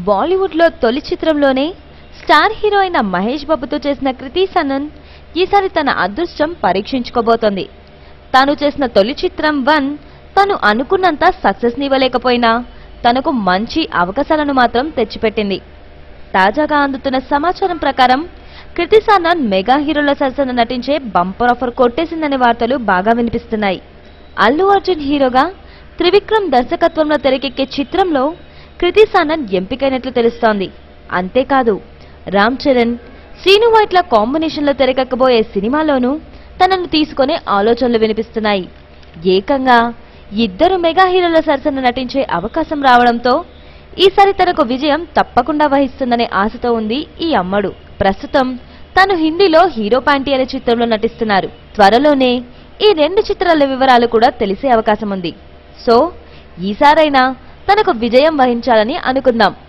బాలీవుడ్లో తొలి చిత్రంలోనే star hero అయిన మహేష్ బాబుతో చేసిన కృతి సనన్ ఈసారి తన అదృష్టం పరీక్షించుకోబోతోంది తాను చేసిన తొలి చిత్రం వన్ తను అనుకున్నంత సక్సెస్ నివ్వలేకపోయినా తనకు మంచి అవకాశాలను మాత్రం తెచ్చిపెట్టింది తాజాగా అందుతున్న సమాచారం ప్రకారం కృతి సనన్ మెగా హీరోల సరసన నటించే బంపర్ ఆఫర్ కొట్టేసిందనే వార్తలు బాగా వినిపిస్తున్నాయి అల్లు అర్జున్ హీరోగా త్రివిక్రమ్ దర్శకత్వంలో తెరకెక్కే చిత్రంలో కృతి సనన్ ఎంపికైనట్లు తెలుస్తోంది అంతేకాదు రామ్ చరణ్ శ్రీను వైట్ల కాంబినేషన్లో తెరకెక్కబోయే సినిమాలోనూ తనను తీసుకునే ఆలోచనలు వినిపిస్తున్నాయి ఏకంగా ఇద్దరు మెగా హీరోల సరసన నటించే అవకాశం రావడంతో ఈసారి తనకు విజయం తప్పకుండా వహిస్తుందనే ఆశతో ఉంది ఈ అమ్మడు ప్రస్తుతం తను హిందీలో హీరో పాంటీ అనే చిత్రంలో నటిస్తున్నారు త్వరలోనే ఈ రెండు చిత్రాల వివరాలు కూడా తెలిసే అవకాశం ఉంది సో ఈసారైనా తనకు విజయం వహించాలని అనుకుందాం